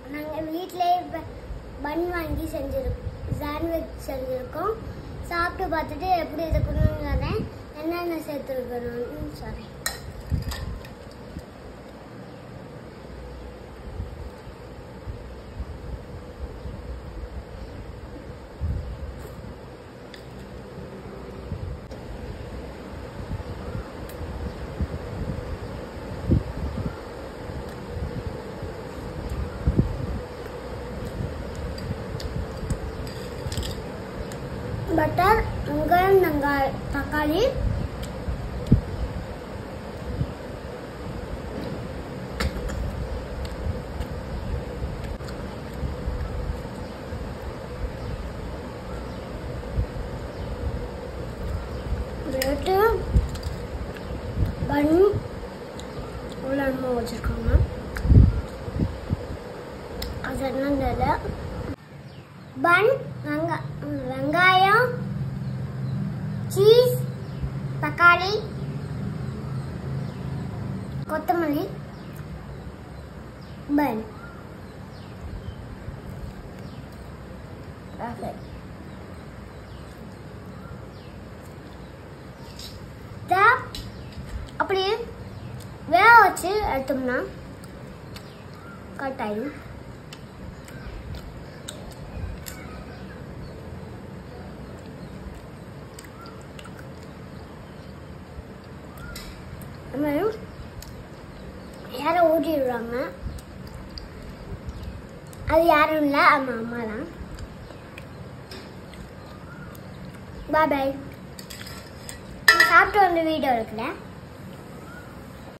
நாங்கள் வீட்டிலே பன் வாங்கி செஞ்சுருக்கோம் சாண்ட்விச் செஞ்சுருக்கோம் சாப்பிட்டு பார்த்துட்டு எப்படி இருக்குன்னு சொன்னேன் என்னென்ன சேர்த்துருக்கணும்னு சொன்னேன் பட்டர் வெங்காயம் தங்காய் தக்காளி பிரெட்டு பன் இவ்வளோ என்னமோ வச்சுருக்காங்க அது என்னன்னு தெரியல பன் வெங்க வெங்காயம் சீஸ் தக்காளி கொத்தமல்லி பன் Perfect. இதை அப்படியே வேக வச்சு எடுத்தோம்னா கட் ஆயிடும் அப்புறம் யாரோ ஊட்டிடுறாங்க அது யாரும் இல்லை அம்மா அம்மா தான் பாய் பாய் சாப்பிட்டு வந்து வீடியோ எடுக்கிறேன்